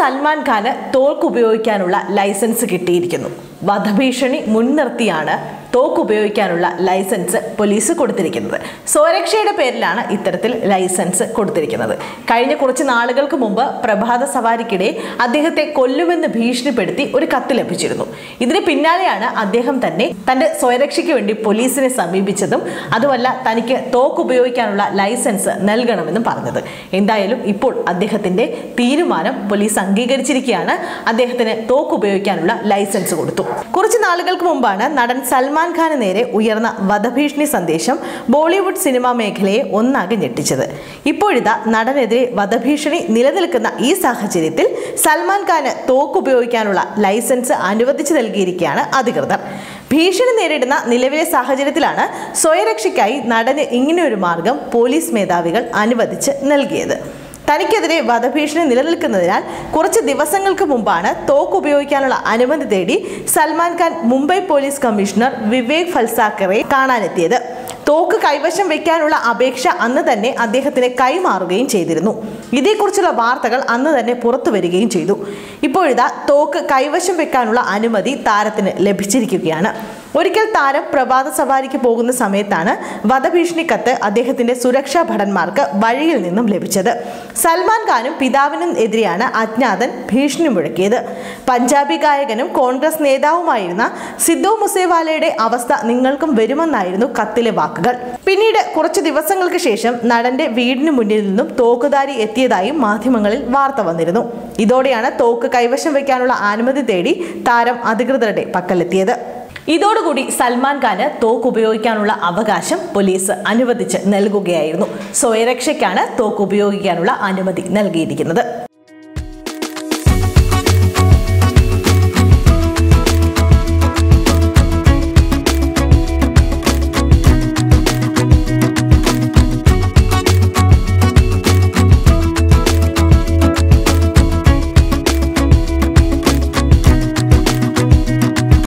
സൽമാൻ ഖാന് തോക്ക് ഉപയോഗിക്കാനുള്ള ലൈസൻസ് കിട്ടിയിരിക്കുന്നു വധഭീഷണി മുൻനിർത്തിയാണ് തോക്ക് ഉപയോഗിക്കാനുള്ള ലൈസൻസ് പോലീസ് കൊടുത്തിരിക്കുന്നത് സ്വരക്ഷയുടെ പേരിലാണ് ഇത്തരത്തിൽ ലൈസൻസ് കൊടുത്തിരിക്കുന്നത് കഴിഞ്ഞ കുറച്ച് നാളുകൾക്ക് മുമ്പ് പ്രഭാത സവാരിക്കിടെ അദ്ദേഹത്തെ കൊല്ലുമെന്ന് ഭീഷണിപ്പെടുത്തി ഒരു കത്ത് ലഭിച്ചിരുന്നു ഇതിന് പിന്നാലെയാണ് അദ്ദേഹം തന്നെ തന്റെ സ്വരക്ഷയ്ക്ക് വേണ്ടി പോലീസിനെ സമീപിച്ചതും അതുമല്ല തനിക്ക് തോക്ക് ഉപയോഗിക്കാനുള്ള ലൈസൻസ് നൽകണമെന്നും പറഞ്ഞത് എന്തായാലും ഇപ്പോൾ അദ്ദേഹത്തിന്റെ തീരുമാനം പോലീസ് അംഗീകരിച്ചിരിക്കുകയാണ് അദ്ദേഹത്തിന് തോക്ക് ഉപയോഗിക്കാനുള്ള ലൈസൻസ് കൊടുത്തു കുറച്ച് നാളുകൾക്ക് മുമ്പാണ് നടൻ സൽമാൻ ഖാന് നേരെ ഉയർന്ന വധഭീഷണി സന്ദേശം ബോളിവുഡ് സിനിമാ മേഖലയെ ഒന്നാകെ ഞെട്ടിച്ചത് ഇപ്പോഴിതാ നടനെതിരെ വധഭീഷണി നിലനിൽക്കുന്ന ഈ സാഹചര്യത്തിൽ സൽമാൻ ഖാന് തോക്ക് ഉപയോഗിക്കാനുള്ള ലൈസൻസ് അനുവദിച്ചു നൽകിയിരിക്കുകയാണ് അധികൃതർ ഭീഷണി നേരിടുന്ന നിലവിലെ സാഹചര്യത്തിലാണ് സ്വയരക്ഷയ്ക്കായി നടന് ഇങ്ങനെയൊരു മാർഗം പോലീസ് മേധാവികൾ അനുവദിച്ച് നൽകിയത് തനിക്കെതിരെ വധഭീഷണി നിലനിൽക്കുന്നതിനാൽ കുറച്ച് ദിവസങ്ങൾക്ക് മുമ്പാണ് തോക്ക് ഉപയോഗിക്കാനുള്ള അനുമതി തേടി സൽമാൻ ഖാൻ മുംബൈ പോലീസ് കമ്മീഷണർ വിവേക് ഫൽസാക്കറെ കാണാനെത്തിയത് തോക്ക് കൈവശം വെക്കാനുള്ള അപേക്ഷ അന്ന് തന്നെ അദ്ദേഹത്തിന് കൈമാറുകയും ചെയ്തിരുന്നു ഇതേക്കുറിച്ചുള്ള വാർത്തകൾ അന്ന് തന്നെ പുറത്തു വരികയും ചെയ്തു ഇപ്പോഴിതാ തോക്ക് കൈവശം വെക്കാനുള്ള അനുമതി താരത്തിന് ലഭിച്ചിരിക്കുകയാണ് ഒരിക്കൽ താരം പ്രഭാത സവാരിക്ക് പോകുന്ന സമയത്താണ് വധഭീഷണി കത്ത് അദ്ദേഹത്തിന്റെ സുരക്ഷാ ഭടന്മാർക്ക് വഴിയിൽ നിന്നും ലഭിച്ചത് സൽമാൻ ഖാനും പിതാവിനും എതിരെയാണ് അജ്ഞാതൻ ഭീഷണി മുഴക്കിയത് പഞ്ചാബി ഗായകനും കോൺഗ്രസ് നേതാവുമായിരുന്ന സിദ്ധു മുസേവാലയുടെ അവസ്ഥ നിങ്ങൾക്കും വരുമെന്നായിരുന്നു കത്തിലെ വാക്കുകൾ പിന്നീട് കുറച്ച് ദിവസങ്ങൾക്ക് ശേഷം നടന്റെ വീടിന് മുന്നിൽ നിന്നും തോക്കുധാരി എത്തിയതായും മാധ്യമങ്ങളിൽ വാർത്ത വന്നിരുന്നു ഇതോടെയാണ് തോക്ക് കൈവശം വയ്ക്കാനുള്ള അനുമതി തേടി താരം അധികൃതരുടെ പക്കലെത്തിയത് ഇതോടുകൂടി സൽമാൻ ഖാന് തോക്ക് ഉപയോഗിക്കാനുള്ള അവകാശം പോലീസ് അനുവദിച്ച് നൽകുകയായിരുന്നു സ്വയരക്ഷയ്ക്കാണ് തോക്ക് ഉപയോഗിക്കാനുള്ള അനുമതി നൽകിയിരിക്കുന്നത്